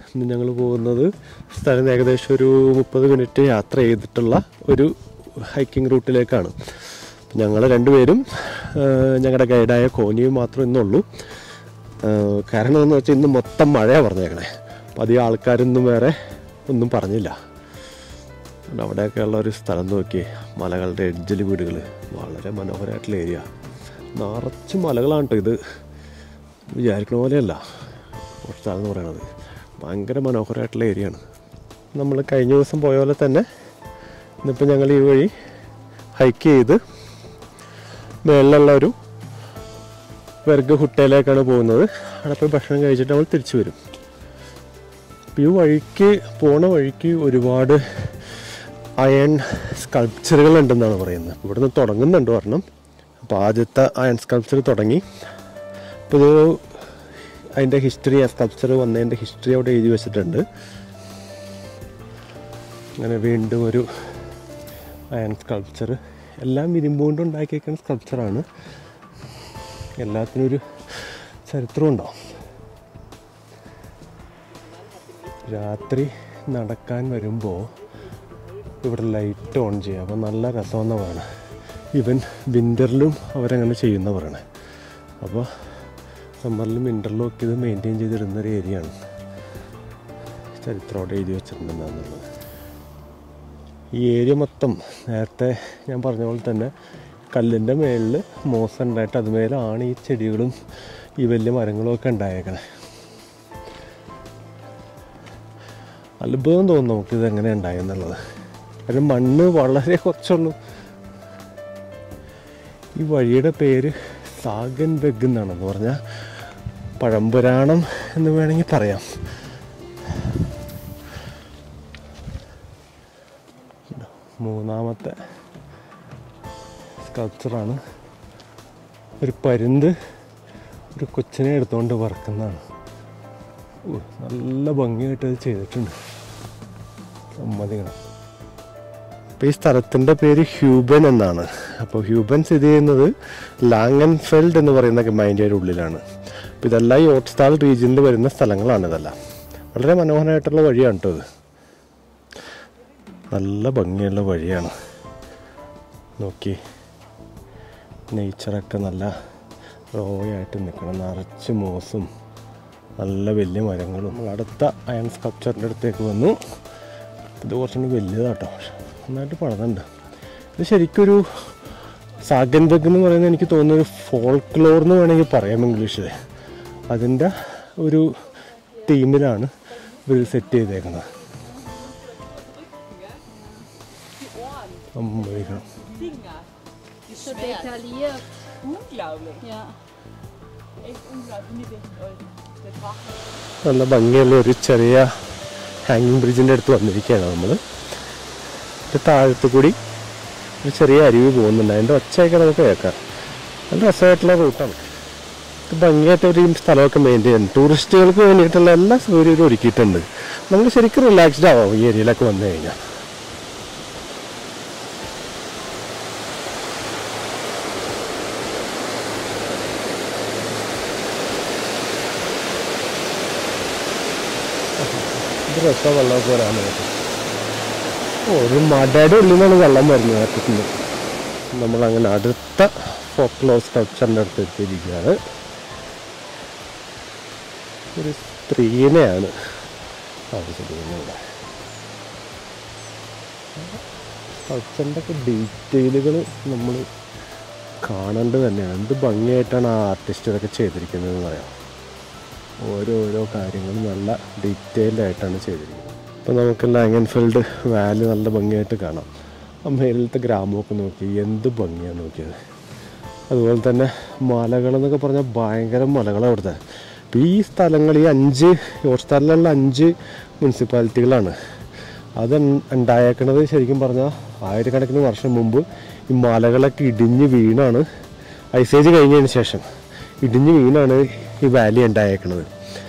ഇന്ന് ഞങ്ങൾ പോകുന്നത് സ്ഥലം ഏകദേശം ഒരു മുപ്പത് മിനിറ്റ് യാത്ര ചെയ്തിട്ടുള്ള ഒരു ഹൈക്കിംഗ് റൂട്ടിലേക്കാണ് ഞങ്ങൾ രണ്ടുപേരും ആ, ഞങ്ങളുടെ ഗൈഡായ കോനിയും മാത്രമേ ഇന്നുള്ളൂ ആ, കാരണം എന്ന് വെച്ചാൽ ഇന്ന് മൊത്തം മഴയാണ് പറഞ്ഞേക്കണേ അപ്പോൾ അധികം ആൾക്കാരൊന്നും വേറെ ഒന്നും പറഞ്ഞില്ല അതുകൊണ്ട് അവിടെയൊക്കെ ഉള്ള ഒരു സ്ഥലം നോക്കി മലകളുടെ എഡ്ജിൽ വീടുകൾ വളരെ മനോഹരമായിട്ടുള്ള ഏരിയ നിറച്ച് മലകളാണ് കേട്ടോ ഇത് വിചാരിക്കണ പോലെയല്ല സ്ഥലം എന്ന് പറയണത് ഭയങ്കര മനോഹരമായിട്ടുള്ള ഏരിയയാണ് നമ്മൾ കഴിഞ്ഞ ദിവസം പോയ പോലെ തന്നെ ഇന്നിപ്പോൾ ഞങ്ങൾ ഈ വഴി ഹൈക്ക് ചെയ്ത് മേളിലുള്ള ഒരു വെർഗ് ഹുട്ടയിലേക്കാണ് പോകുന്നത് അവിടെ പോയി ഭക്ഷണം കഴിച്ചിട്ട് നമ്മൾ തിരിച്ചു വരും അപ്പോൾ ഈ വഴിക്ക് പോണ വഴിക്ക് ഒരുപാട് അയൺ സ്കൾപ്ചറുകൾ ഉണ്ടെന്നാണ് പറയുന്നത് ഇവിടുന്ന് തുടങ്ങുന്നുണ്ട് ഒരെണ്ണം അപ്പോൾ ആദ്യത്തെ അയൺ സ്കൾപ്ചർ തുടങ്ങി അപ്പോൾ ഇത് അതിൻ്റെ ഹിസ്റ്ററി ആ സ്കൾപ്ചർ വന്നതിൻ്റെ ഹിസ്റ്ററി അവിടെ എഴുതി വെച്ചിട്ടുണ്ട് അങ്ങനെ വീണ്ടും ഒരു അയൺ സ്കൾപ്ചർ എല്ലാം ഇരുമ്പ് കൊണ്ട് ഉണ്ടാക്കിയേക്കുന്ന സ്കൾപ്ചറാണ് എല്ലാത്തിനും ഒരു ചരിത്രം ഉണ്ടാവും രാത്രി നടക്കാൻ വരുമ്പോൾ ഇവിടെ ലൈറ്റ് ഓൺ ചെയ്യുക അപ്പോൾ നല്ല രസമെന്ന് പറയണേ ഈവൻ വിൻ്ററിലും അവരങ്ങനെ ചെയ്യുന്ന പറയണേ അപ്പോൾ സമ്മറിലും വിൻ്ററിലും ഒക്കെ ഇത് മെയിൻറ്റെയിൻ ചെയ്തിരുന്ന ഒരു ഏരിയയാണ് ചരിത്രമോടെ എഴുതി വെച്ചിട്ടുണ്ടെന്നുള്ളത് ഈ ഏരിയ മൊത്തം നേരത്തെ ഞാൻ പറഞ്ഞ പോലെ തന്നെ കല്ലിൻ്റെ മേളിൽ മോസ ഉണ്ടായിട്ട് അതുമേലാണ് ഈ ചെടികളും ഈ വലിയ മരങ്ങളും ഒക്കെ ഉണ്ടായേക്കണേ അത്ഭുതം തോന്നും നമുക്കിത് എങ്ങനെ ഉണ്ടായെന്നുള്ളത് കാരണം മണ്ണ് വളരെ കുറച്ചുള്ളൂ ഈ വഴിയുടെ പേര് സാഗൻ ബെഗ് എന്നാണെന്ന് പറഞ്ഞാൽ പഴംപുരാണം എന്ന് വേണമെങ്കിൽ പറയാം മൂന്നാമത്തെ സ്കൾപ്ചറാണ് ഒരു പരുന്ത് ഒരു കൊച്ചിനെ എടുത്തുകൊണ്ട് വറക്കുന്നതാണ് ഓ, നല്ല ഭംഗിയായിട്ട് അത് ചെയ്തിട്ടുണ്ട് സമ്മതിക്കണം അപ്പോൾ ഈ സ്ഥലത്തിൻ്റെ പേര് ഹ്യൂബൻ എന്നാണ് അപ്പോൾ ഹ്യൂബൻ സ്ഥിതി ചെയ്യുന്നത് ലാങ്ങൻഫെൽഡ് എന്ന് പറയുന്ന കമാൻഡിയുടെ ഉള്ളിലാണ് അപ്പോൾ ഇതെല്ലാം ഈ ഓട്ട്സ്റ്റാൾ റീജിയനിൽ വരുന്ന സ്ഥലങ്ങളാണ് ഇതെല്ലാം വളരെ മനോഹരമായിട്ടുള്ള വഴിയാണ് കേട്ടോ ഇത് നല്ല ഭംഗിയുള്ള വഴിയാണ് നോക്കി നേച്ചറൊക്കെ നല്ല റോയായിട്ട് നിൽക്കണം നിറച്ച് മോസും നല്ല വലിയ മരങ്ങളും നമ്മൾ അടുത്ത അയൺ സ്കൾപ്ചറിൻ്റെ അടുത്തേക്ക് വന്നു ഇത് കുറച്ചുകൂടി വലുതാട്ടോ നന്നായിട്ട് പണിതുണ്ട് ഇത് ശരിക്കൊരു സാഗൻ ബെഗ് എന്ന് പറയുന്നത് എനിക്ക് തോന്നുന്ന ഒരു ഫോൾക്ലോർ എന്ന് വേണമെങ്കിൽ പറയാം ഇംഗ്ലീഷിൽ അതിൻ്റെ ഒരു തീമിലാണ് ഇവർ സെറ്റ് ചെയ്തേക്കുന്നത് അമ്മയിക്കണം Dinger. Det er Så svært. detaljeret. Unglaublich. Ja. Echt unglaublich. Und der Drache. നല്ല ഭംഗിയുള്ള ഒരു ചെറിയ ഹാങ്ങിങ് ബ്രിഡ്ജിൻ്റെ അടുത്ത് വന്നിരിക്കുകയാണ് നമ്മൾ താഴത്ത് കൂടി ഒരു ചെറിയ അരുവി പോകുന്നുണ്ട് അതിൻ്റെ ഒച്ചയൊക്കെ നമുക്ക് കേൾക്കാം നല്ല രസമായിട്ടുള്ള റൂട്ടാണ് ഇത് ഭംഗിയായിട്ട് ഒരു ഈ സ്ഥലമൊക്കെ മെയിൻറ്റെയിൻ ചെയ്യുന്നു ടൂറിസ്റ്റുകൾക്ക് വേണ്ടിയിട്ടുള്ള എല്ലാ സൗകര്യവും ഒരുക്കിയിട്ടുണ്ട് നമുക്ക് ശരിക്കും റിലാക്സ്ഡ് ആവാം ഈ ഏരിയയിലൊക്കെ വന്നു കഴിഞ്ഞാൽ ഇത് രസം വെള്ളമൊക്കെ വരാൻ നോക്കും ഒരു മടയുടെ ഉള്ളിൽ നിന്നാണ് വെള്ളം വരുന്നത് നേരത്തെ നമ്മളങ്ങനെ അടുത്ത ഫോക്ലോ സ്ട്രക്ചറിൻ്റെ അടുത്ത് എത്തിയിരിക്കുകയാണ് ഒരു സ്ത്രീനെയാണ് ആവശ്യപ്പെടുന്നത് സ്ട്രക്ചറിൻ്റെ ഒക്കെ ഡീറ്റെയിലുകൾ നമ്മൾ കാണേണ്ടത് തന്നെയാണ് എന്ത് ഭംഗിയായിട്ടാണ് ആ ആർട്ടിസ്റ്റ് ഇതൊക്കെ ചെയ്തിരിക്കുന്നതെന്ന് പറയാം ഓരോരോ കാര്യങ്ങളും നല്ല ഡീറ്റെയിൽഡ് ആയിട്ടാണ് ചെയ്തിരിക്കുന്നത് അപ്പോൾ നമുക്ക് ലാങ്ങൻഫീൽഡ് വാലി നല്ല ഭംഗിയായിട്ട് കാണാം ആ മേലിലത്തെ ഗ്രാമമൊക്കെ നോക്കി എന്ത് ഭംഗിയാണ് നോക്കിയത് അതുപോലെ തന്നെ മലകളെന്നൊക്കെ പറഞ്ഞാൽ ഭയങ്കര മലകളാണ് അവിടുത്തെ അപ്പോൾ ഈ സ്ഥലങ്ങൾ ഈ അഞ്ച് സ്ഥലങ്ങളിലുള്ള അഞ്ച് മുനിസിപ്പാലിറ്റികളാണ് അത് ഉൺ- ഉണ്ടായേക്കണത് ശരിക്കും പറഞ്ഞാൽ ആയിരക്കണക്കിന് വർഷം മുമ്പ് ഈ മലകളൊക്കെ ഇടിഞ്ഞ് വീണാണ് ഐസേജ് കഴിഞ്ഞതിന് ശേഷം ഇടിഞ്ഞ് വീണാണ് ഈ വാലി ഉണ്ടായേക്കണത്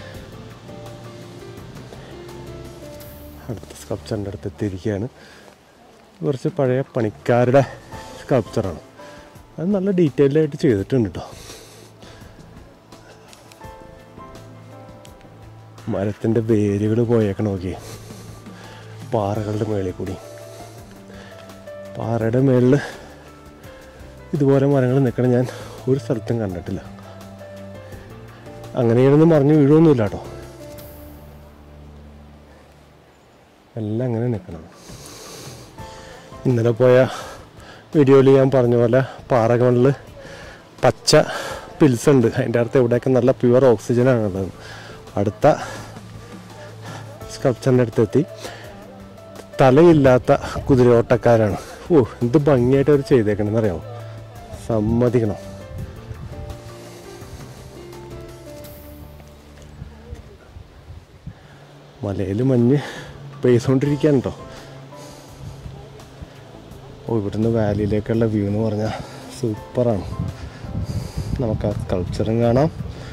അടുത്ത സ്കൾപ്ചറിൻ്റെ അടുത്ത് എത്തിയിരിക്കുകയാണ് കുറച്ച് പഴയ പണിക്കാരുടെ സ്കൾപ്ചറാണ് അത് നല്ല ഡീറ്റെയിൽഡ് ആയിട്ട് ചെയ്തിട്ടുണ്ട് കേട്ടോ മരത്തിൻ്റെ വേരുകൾ പോയേക്കണ നോക്കി പാറകളുടെ മേളിൽ കൂടി പാറയുടെ മേളിൽ ഇതുപോലെ മരങ്ങൾ നിൽക്കണം ഞാൻ ഒരു സ്ഥലത്തും കണ്ടിട്ടില്ല അങ്ങനെയാണെന്ന് മറിഞ്ഞു വീഴുമൊന്നുമില്ല കേട്ടോ എല്ലാം അങ്ങനെ നിൽക്കണം ഇന്നലെ പോയ വീഡിയോയിൽ ഞാൻ പറഞ്ഞ പോലെ പാറകളിൽ പച്ച പിൽസ് ഉണ്ട് അതിൻ്റെ അടുത്ത് എവിടെയൊക്കെ നല്ല പ്യുവർ ഓക്സിജനാണ് ഉള്ളത് അടുത്ത സ്കൾപ്ചറിൻ്റെ അടുത്തെത്തി തലയില്ലാത്ത കുതിരയോട്ടക്കാരാണ് ഓ എന്ത് ഭംഗിയായിട്ട് അവർ ചെയ്തേക്കണമെന്ന് അറിയാമോ സമ്മതിക്കണം മലയിൽ മഞ്ഞ് പെയ്തുകൊണ്ടിരിക്കുകയാണ് കേട്ടോ ഓ ഇവിടുന്ന് വാലിയിലേക്കുള്ള വ്യൂ എന്ന് പറഞ്ഞാൽ സൂപ്പറാണ് നമുക്ക് ആ കൾച്ചറും കാണാം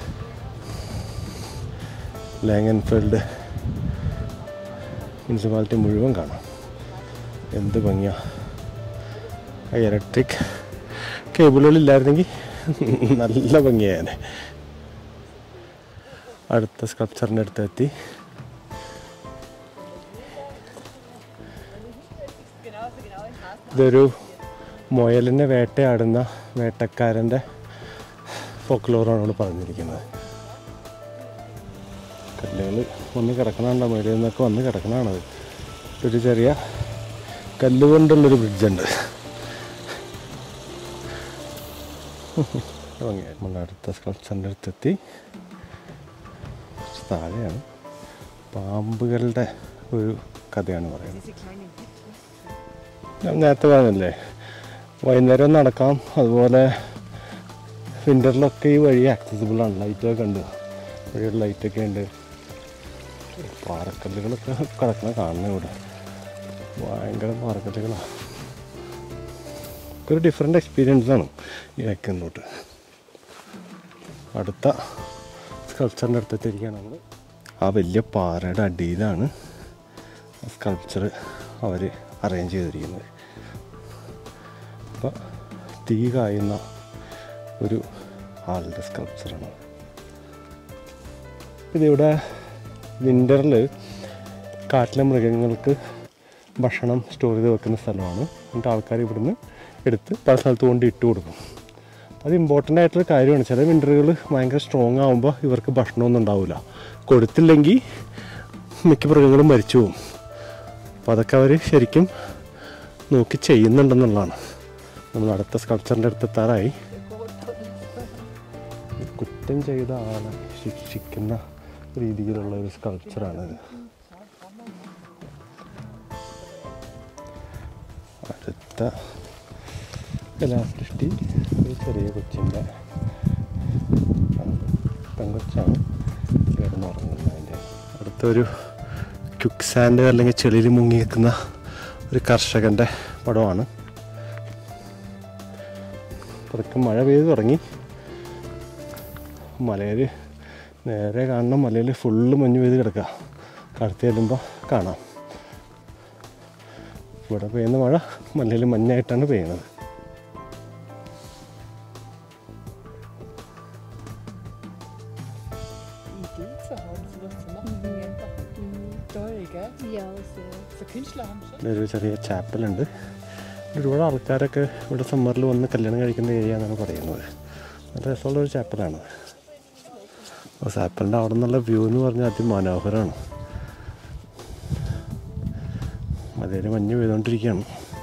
ലാങ്ങൻഫീൽഡ് മുനിസിപ്പാലിറ്റി മുഴുവൻ കാണാം എന്ത് ഭംഗിയാ ആ ഇലക്ട്രിക് കേബിളുകളില്ലായിരുന്നെങ്കിൽ നല്ല ഭംഗിയായനെ അടുത്ത സ്കൾപ്ചറിൻ്റെ അടുത്തെത്തി Genauso, genau. Ich hasse ഇതൊരു മുയലിനെ വേട്ടയാടുന്ന വേട്ടക്കാരൻ്റെ ഫോക്ലോറാണ് ഇവിടെ പറഞ്ഞിരിക്കുന്നത് കല്ലുകൾ വന്ന് കിടക്കണുണ്ടോ മേളിൽ നിന്നൊക്കെ വന്ന് കിടക്കണതാണത് ഒരു ചെറിയ കല്ലുകൊണ്ടുള്ളൊരു ബ്രിഡ്ജുണ്ട് ഭംഗിയായി. നമ്മൾ അടുത്ത സ്കൾപ്ചറിൻ്റെ അടുത്തെത്തി കുറച്ച് താഴെയാണ് പാമ്പുകളുടെ ഒരു കഥയാണ് പറയുന്നത് diese kleinen ഞാൻ നേരത്തെ പറഞ്ഞല്ലേ വൈകുന്നേരം നടക്കാം അതുപോലെ വിൻ്ററിലൊക്കെ ഈ വഴി ആക്സസിബിൾ ആണ് ലൈറ്റൊക്കെ ഉണ്ട് വഴിയുടെ ലൈറ്റൊക്കെ ഉണ്ട് പാറക്കല്ലുകളൊക്കെ കിടക്കണ കാണുന്നത് ഇവിടെ ഭയങ്കര പാറക്കല്ലുകളാണ് ഒരു ഡിഫറെൻ്റ് എക്സ്പീരിയൻസ് ആണ് ഈ വയ്ക്കുന്നോട്ട് അടുത്ത സ്കൾപ്ചറിൻ്റെ അടുത്തെത്തിയിരിക്കുകയാണ് നമ്മൾ ആ വലിയ പാറയുടെ അടിയിലാണ് സ്കൾപ്ചർ അവർ അറേഞ്ച് ചെയ്തിരിക്കുന്നത് അപ്പോൾ തീ കായുന്ന ഒരു ആളുടെ സ്കൾപ്ചറാണ് ഇതിവിടെ വിൻ്ററിൽ കാട്ടിലെ മൃഗങ്ങൾക്ക് ഭക്ഷണം സ്റ്റോർ ചെയ്ത് വെക്കുന്ന സ്ഥലമാണ് എന്നിട്ട് ആൾക്കാർ ഇവിടുന്ന് എടുത്ത് പല സ്ഥലത്ത് കൊണ്ട് ഇട്ട് കൊടുക്കും അത് ഇമ്പോർട്ടൻ്റ് ആയിട്ടുള്ള കാര്യമാണ് ചില വിൻ്ററുകൾ ഭയങ്കര സ്ട്രോങ് ആകുമ്പോൾ ഇവർക്ക് ഭക്ഷണമൊന്നും ഉണ്ടാവില്ല കൊടുത്തില്ലെങ്കിൽ മിക്ക മൃഗങ്ങളും മരിച്ചു പോകും അപ്പോൾ അതൊക്കെ അവർ ശരിക്കും നോക്കി ചെയ്യുന്നുണ്ടെന്നുള്ളതാണ് നമ്മൾ അടുത്ത സ്കൾപ്ചറിൻ്റെ അടുത്ത് എത്താറായി കുറ്റം ചെയ്ത ആളെ ശിക്ഷിക്കുന്ന രീതിയിലുള്ള ഒരു സ്കൾപ്ചറാണിത് അടുത്ത കലാസൃഷ്ടി ഒരു ചെറിയ കൊച്ചിൻ്റെ പെങ്കൊച്ചാണ് കിടന്നുറങ്ങുന്നത് അതിൻ്റെ അടുത്തൊരു ക്യുക്ക് സാൻഡ് അല്ലെങ്കിൽ ചെളിയിൽ മുങ്ങി നിൽക്കുന്ന ഒരു കർഷകൻ്റെ പടമാണ് പതുക്കെ മഴ പെയ്ത് തുടങ്ങി മലയിൽ നേരെ കാണുന്ന മലയിൽ ഫുള്ള് മഞ്ഞ് പെയ്ത് കിടക്കുക കടത്തി ചെല്ലുമ്പോൾ കാണാം ഇവിടെ പെയ്യുന്ന മഴ മലയിൽ മഞ്ഞായിട്ടാണ് പെയ്യുന്നത് Idee zu haben, sowas zu machen. Mhm. Einfach toll, gell? Ja, sehr. So Künstler haben schon. ഇവിടെ ഒരു ചെറിയ ചാപ്പലുണ്ട് ഒരുപാട് ആൾക്കാരൊക്കെ ഇവിടെ സമ്മറിൽ വന്ന് കല്യാണം കഴിക്കുന്ന ഏരിയ എന്നാണ് പറയുന്നത് നല്ല രസമുള്ള ഒരു ചാപ്പലാണ് അപ്പോൾ ചാപ്പലിൻ്റെ അവിടെ നിന്നുള്ള വ്യൂ എന്ന് പറഞ്ഞാൽ അതിമനോഹരമാണ് മലയിൽ മഞ്ഞ് പെയ്തുകൊണ്ടിരിക്കുകയാണ്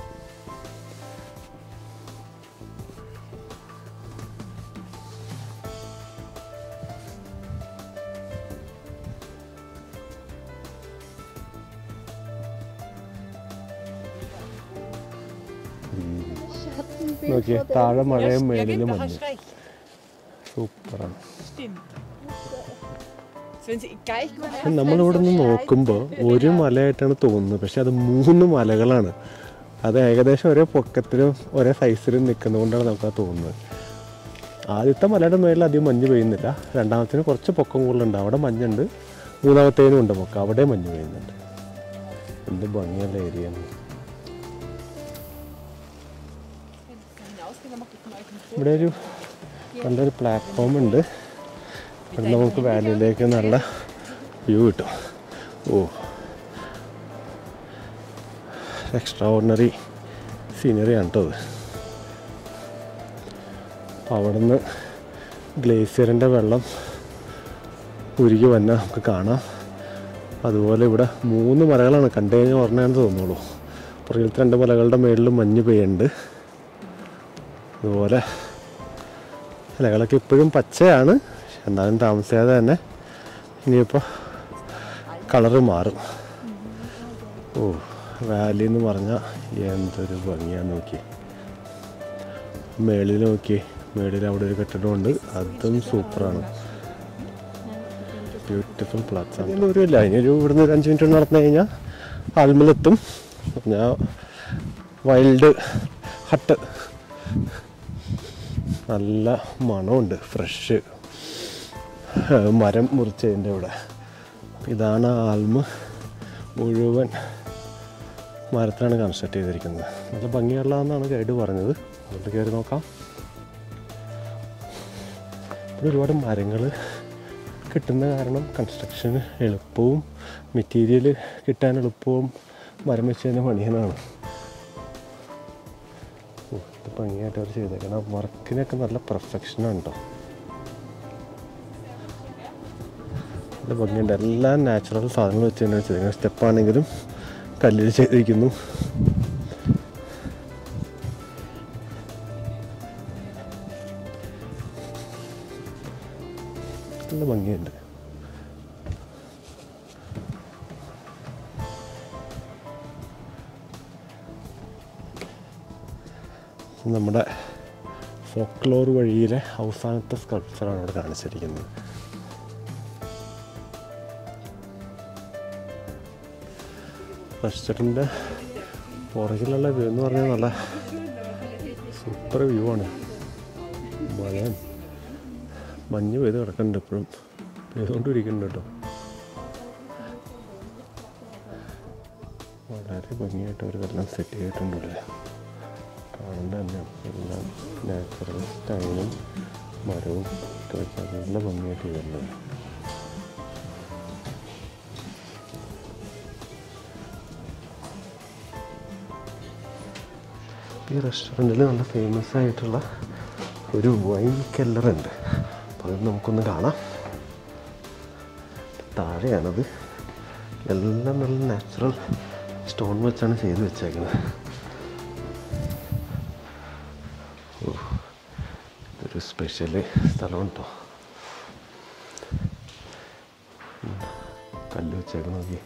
Schattenbild നോക്കിയേ vor der താഴെ Ja, മഴയും ja, മേലിൽ genau, മഞ്ഞ് hast recht. സൂപ്പറാണ് Stimmt. Wenn sie gleich പക്ഷെ നമ്മളിവിടെ നിന്ന് നോക്കുമ്പോൾ ഒരു മലയായിട്ടാണ് തോന്നുന്നത് പക്ഷെ അത് മൂന്ന് മലകളാണ് അത് ഏകദേശം ഒരേ പൊക്കത്തിലും ഒരേ സൈസിലും നിൽക്കുന്നതുകൊണ്ടാണ് നമുക്ക് അത് തോന്നുന്നത് ആദ്യത്തെ മലയുടെ മേളിൽ അധികം മഞ്ഞ് പെയ്യുന്നില്ല രണ്ടാമത്തിന് കുറച്ച് പൊക്കം കൂടുതലുണ്ട് അവിടെ മഞ്ഞുണ്ട് മൂന്നാമത്തേനും ഉണ്ട് പൊക്കം അവിടെ മഞ്ഞ് പെയ്യുന്നുണ്ട് എന്ത് ഭംഗിയുള്ള area hinausgehen, dann macht das mal ein ഇവിടെ ഒരു നല്ലൊരു പ്ലാറ്റ്ഫോം ഉണ്ട് ഇവിടെ നമുക്ക് വാലിയിലേക്ക് നല്ല വ്യൂ കിട്ടും ഓ എക്സ്ട്രാ ഓർഡിനറി സീനറിയാണ് കേട്ടോ അത് അപ്പോൾ അവിടെ നിന്ന് ഗ്ലേസിയറിൻ്റെ വെള്ളം ഉരുകി വന്ന നമുക്ക് കാണാം അതുപോലെ ഇവിടെ മൂന്ന് മലകളാണ് കണ്ടു കഴിഞ്ഞാൽ ഓർമ്മയാണെന്ന് തോന്നുള്ളൂ പുറകിലത്തെ രണ്ട് മലകളുടെ മേളിൽ മഞ്ഞ് പെയ്യുന്നുണ്ട് അതുപോലെ ഇലകളൊക്കെ ഇപ്പോഴും പച്ചയാണ് എന്നാലും താമസിയാതെ തന്നെ ഇനിയിപ്പോൾ കളറ് മാറും ഓ വാലി എന്ന് പറഞ്ഞാൽ എന്തൊരു ഭംഗിയാന്ന് നോക്കി മേളിൽ നോക്കി മേളിൽ അവിടെ ഒരു കെട്ടിടമുണ്ട് അതും സൂപ്പറാണ് ബ്യൂട്ടിഫുൾ പ്ലാറ്റ്സ് ആണ് ദൂരമില്ല ഇനിയൊരു ഇവിടുന്ന് ഒരു അഞ്ച് മിനിറ്റ് നടന്നു കഴിഞ്ഞാൽ ആൽമലെത്തും ഞാൻ വൈൽഡ് ഹട്ട് നല്ല മണമുണ്ട് ഫ്രഷ് മരം മുറിച്ചതിൻ്റെ ഇവിടെ ഇതാണ് ആൽമ മുഴുവൻ മരത്തിലാണ് കൺസ്ട്രക്ട് ചെയ്തിരിക്കുന്നത് നല്ല ഭംഗിയുള്ളതെന്നാണ് ഗൈഡ് പറഞ്ഞത് അതുകൊണ്ട് കയറി നോക്കാം ഇവിടെ ഒരുപാട് മരങ്ങൾ കിട്ടുന്ന കാരണം കൺസ്ട്രക്ഷന് എളുപ്പവും മെറ്റീരിയൽ കിട്ടാൻ എളുപ്പവും മരം വെച്ച് തന്നെ പണിയാനാണ് ഓ ഇത് ഭംഗിയായിട്ട് അവർ ചെയ്തേക്കണം വർക്കിനൊക്കെ നല്ല പെർഫെക്ഷനാണ് കേട്ടോ നല്ല ഭംഗിയുണ്ട് എല്ലാം നാച്ചുറൽ സാധനങ്ങൾ വെച്ച് തന്നെയാണ് ചെയ്തേക്കുന്നത് സ്റ്റെപ്പാണെങ്കിലും കല്ലിൽ ചെയ്തിരിക്കുന്നു നല്ല ഭംഗിയുണ്ട് നമ്മുടെ ഫോക്ലോർ വഴിയിലെ അവസാനത്തെ സ്കൾപ്ചറാണ് ഇവിടെ കാണിച്ചിരിക്കുന്നത് റെസ്റ്റോറൻറ്റിൻ്റെ പുറകിലുള്ള വ്യൂ എന്ന് പറഞ്ഞാൽ നല്ല സൂപ്പർ വ്യൂ ആണ് മഴ മഞ്ഞ് പെയ്ത് കിടക്കുന്നുണ്ട് ഇപ്പോഴും പെയ്തുകൊണ്ടിരിക്കുന്നുണ്ട് കേട്ടോ വളരെ ഭംഗിയായിട്ട് അവരിതെല്ലാം സെറ്റ് ചെയ്തിട്ടുണ്ട് ഇവിടെ കാണേണ്ട തന്നെ എല്ലാം നാച്ചുറൽ സ്റ്റൈലും മരവും ഒക്കെ വെച്ച് നല്ല ഭംഗിയായിട്ട് ചെയ്തിട്ടുണ്ട് ഈ റെസ്റ്റോറൻറ്റിൽ നല്ല ഫേമസ് ആയിട്ടുള്ള ഒരു വൈൻ കെല്ലറുണ്ട് അപ്പോൾ അത് നമുക്കൊന്ന് കാണാം താഴെയാണത് എല്ലാം നല്ല നാച്ചുറൽ സ്റ്റോൺ വെച്ചാണ് ചെയ്ത് വെച്ചേക്കുന്നത് ഓ, ഇതൊരു സ്പെഷ്യൽ സ്ഥലം കേട്ടോ കല്ല് വെച്ചേക്കണം നോക്കി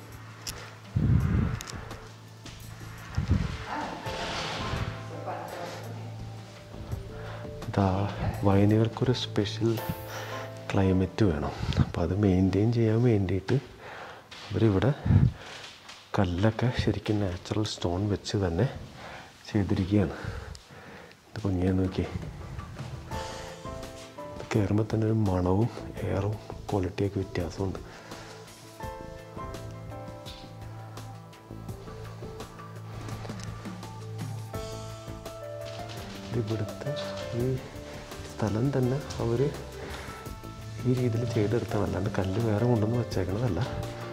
ഇതാ വയനുകൾക്കൊരു സ്പെഷ്യൽ ക്ലൈമറ്റ് വേണം അപ്പോൾ അത് മെയിൻറ്റെയിൻ ചെയ്യാൻ വേണ്ടിയിട്ട് അവരിവിടെ കല്ലൊക്കെ ശരിക്കും നാച്ചുറൽ സ്റ്റോൺ വെച്ച് തന്നെ ചെയ്തിരിക്കുകയാണ് ഇത് ഭംഗിയാ നോക്കി കയറുമ്പോൾ തന്നെ ഒരു മണവും എയറും ക്വാളിറ്റിയൊക്കെ വ്യത്യാസമുണ്ട് ഇത് ഇവിടുത്തെ ഈ സ്ഥലം തന്നെ അവർ ഈ രീതിയിൽ ചെയ്തെടുത്താണ് അല്ലാണ്ട് കല്ല് വേറെ കൊണ്ടുവന്ന് വെച്ചേക്കണതല്ല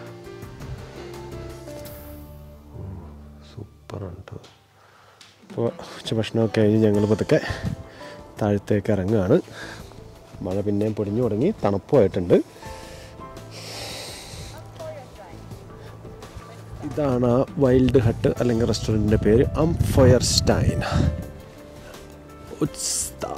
സൂപ്പറാണ് കേട്ടോ അപ്പോൾ ഉച്ചഭക്ഷണമൊക്കെ കഴിഞ്ഞ് ഞങ്ങൾ പതുക്കെ താഴത്തേക്ക് ഇറങ്ങുകയാണ് മഴ പിന്നെയും പൊടിഞ്ഞു തുടങ്ങി തണുപ്പുമായിട്ടുണ്ട് ഇതാണ് ആ വൈൽഡ് ഹട്ട് അല്ലെങ്കിൽ റെസ്റ്റോറൻറ്റിൻ്റെ പേര് അം ഫയർ സ്റ്റൈൻ ഉത്സ്ത